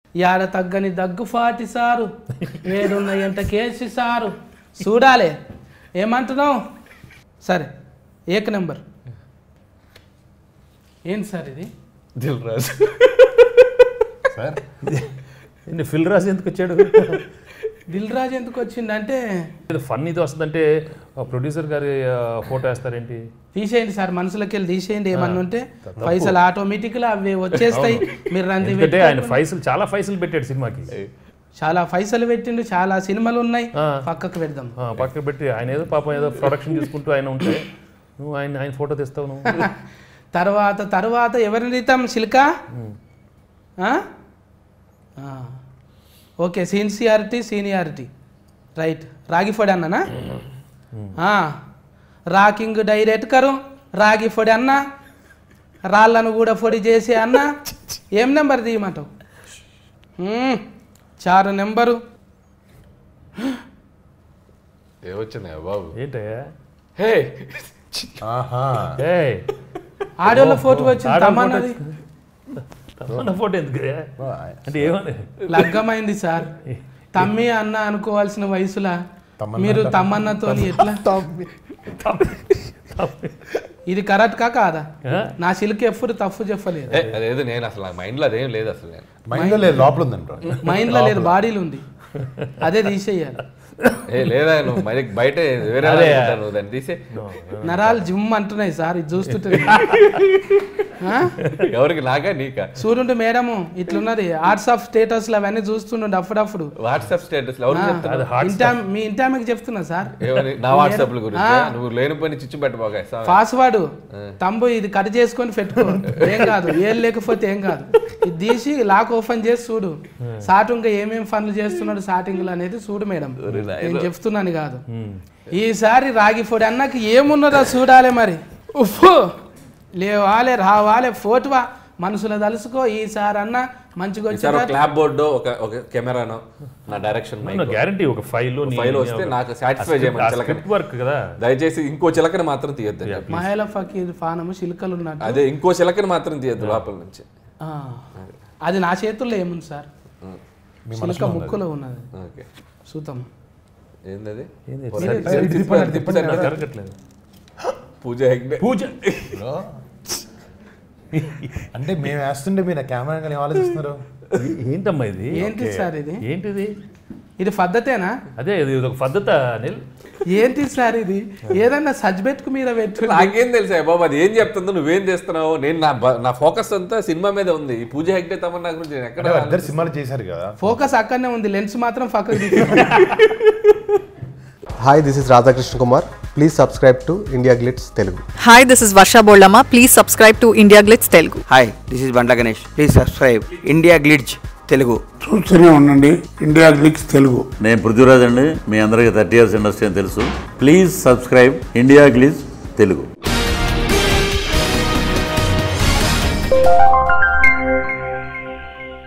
యాడ తగ్గని దగ్గు ఫాటి సారు ఏడున్న ఎంట కేసి సారు చూడాలి ఏమంటున్నావు సరే ఏక నెంబర్ ఏంటి సార్ ఇది దిల్ రాజు సార్ ఏంటి ఫిల్ రాజు ఎందుకు వచ్చాడు దిల్ రాజు ఎందుకు వచ్చిందంటే ఫన్ ఇది వస్తుందంటే ప్రొడ్యూసర్ గారి ఫోటో వేస్తారేంటి తీసేయండి సార్ మనసులోకి వెళ్ళి తీసేయండి ఏమన్నా ఉంటే పైసలు ఆటోమేటిక్గా అవి వచ్చేస్తాయి మీరు రంది ఎందుకంటే ఆయన ఫైసలు చాలా ఫైసలు పెట్టాడు సినిమాకి చాలా పైసలు పెట్టిండు చాలా సినిమాలు ఉన్నాయి ఆ. పక్కకు పెడదాం ఆ, పక్కన పెట్టి ఆయన ఏదో పాపం ఏదో ప్రొడక్షన్ చేసుకుంటూ ఆయన ఉంటే నువ్వు ఆయన ఆయన ఫోటో తెస్తావు నువ్వు తర్వాత తర్వాత ఎవరిని తీతాం సిల్క ఆ? ఆ. ఓకే సిన్సియారిటీ సీనియారిటీ రైట్ రాగి ఫొడి అన్ననా ఆ. రాకింగ్ డైరెక్ట్ కరు రాగి ఫొడి అన్న రాళ్ళను కూడా పొడి చేసి అన్న ఏం నెంబర్ తీయమంటావు మ్మ్. చారు నెంబరు ఏమొచ్చినాయా బాబు ఏంటయ్యా హే ఆహా ఏయ్ ఆడియోలో ఫోటో వచ్చింది ఆడియో తమన్నది తమన్నా ఫోటో ఎందుకు అంటే ఏమని లగ్గమైంది సార్ తమ్మి అన్న అనుకోవాల్సిన వయసులా తమన్నా మీరు తమ్మన్నతో ఎట్లా ఇది కరెక్ట్ కా కాదా ఆ? నా సిల్క్ ఎప్పుడు తప్పు చెప్పలేదు ఏ, అదేదో నేను అసలు నా మైండ్లో అదేం లేదు అసలు నేను మైండ్లో లేదు లోపల ఉందంట మైండ్ లో లేదు బాడీలో ఉంది అదే తీసేయాలి ఏ లేదా నువ్వు మరి బయట వేరే అదే. వాళ్ళు ఉంటారు, నువ్వు దాన్ని తీసే నరాలు జిమ్ అంటున్నాయి సార్ ఇది చూస్తుంటే ఆ? ఎవరికి నాకా నీకా చూడుండు మేడము ఇట్లున్నది ఆర్ట్స్ ఆఫ్ స్టేటస్లు అవన్నీ చూస్తుండు అప్పుడప్పుడు వాట్సాప్ స్టేటస్ ఎవరు చెప్తారు అది హాట్ ఇంటా మీ ఇంటామకి చెప్తున్నా సార్ ఏమని నా వాట్సాప్ గురించి ఆ. నువ్వు లేని పని చిచ్చు పెట్టబోగా పాస్వర్డ్ తంబు ఇది కట్ చేసుకొని పెట్టుకో ఏం కాదు ఏం లేకపోతే ఏం కాదు ఇది తీసి లాక్ ఓపెన్ చేసి చూడు సాటు ఇంకా ఏమేం పనులు చేస్తున్నాడు స్టార్టింగ్ అనేది చూడు మేడం నేను చెప్తున్నాను కాదు ఈసారి రాగి పొడి అన్నకి ఏమున్నదో చూడాలి మరి ఉఫ్ఫు లేవాలే రావాలే ఫోటోవా మనసులో తలుసుకో ఈసారి అన్న మంచిగా సార్ ఒక వచ్చి క్లాప్ బోర్డు ఒక ఒక కెమెరాను నా డైరెక్షన్ గ్యారంటీ ఒక ఫైల్ ఫైల్ వస్తే నాకు సాటిస్ఫై చేయమని చిలకని స్క్రిప్ట్ వర్క్ కదా దయచేసి ఇంకో చిలకని మాత్రం తీయద్దు మహిళ ఫకీర్ ఫానము చిలుకలు ఉన్నట్టు అదే ఇంకో చిలకని మాత్రం తీయద్దు లోపల నుంచి ఆ, అది నా చేతుల్లో ఏముంది సార్ చిలుక ముక్కులో ఉన్నది ఓకే చూద్దాం ఏందది ఏంది? ఒకసారి తిప్పండి, తిప్పండి. నాకు జరగట్లేదు పూజ హెగ్డే పూజ బ్రో అంటే మేము వేస్తుంటే మీరు కెమెరా కానీ ఆలోచిస్తున్నారు ఏ- ఏంటమ్మా ఇది ఏంటి సార్ ఇది ఏంటిది ఇది పద్ధతేనా అదే ఇది ఒక పద్ధత అనిల్ ఏంటి సార్ ఇది ఏదన్నా సజ్బెట్కు మీద పెట్టు నాకేం తెలుసా బాబు అది ఏం చెప్తుందో నువ్వేం చేస్తున్నావు నేను నా బ- నా ఫోకస్ అంతా సినిమా మీద ఉంది ఈ పూజ హెగ్డే తమన్నా గురించి నేను ఎక్కడ అంటే ఇద్దరు సినిమాలు చేశారు కదా ఫోకస్ అక్కడనే ఉంది లెన్స్ మాత్రం పక్కకు Hi, this is Radhakrishna Kumar. Please subscribe to India Glitz Telugu. Hi, this is Varsha Boldama. Please subscribe to India Glitz Telugu. Hi this is Bandla Ganesh please subscribe India Glitz Telugu చూస్తూనే ఉండండి India Glitz Telugu నేను పృథ్వీరాజ్ అండి మీ అందరికీ thirty years industry అని తెలుసు please subscribe India Glitz Telugu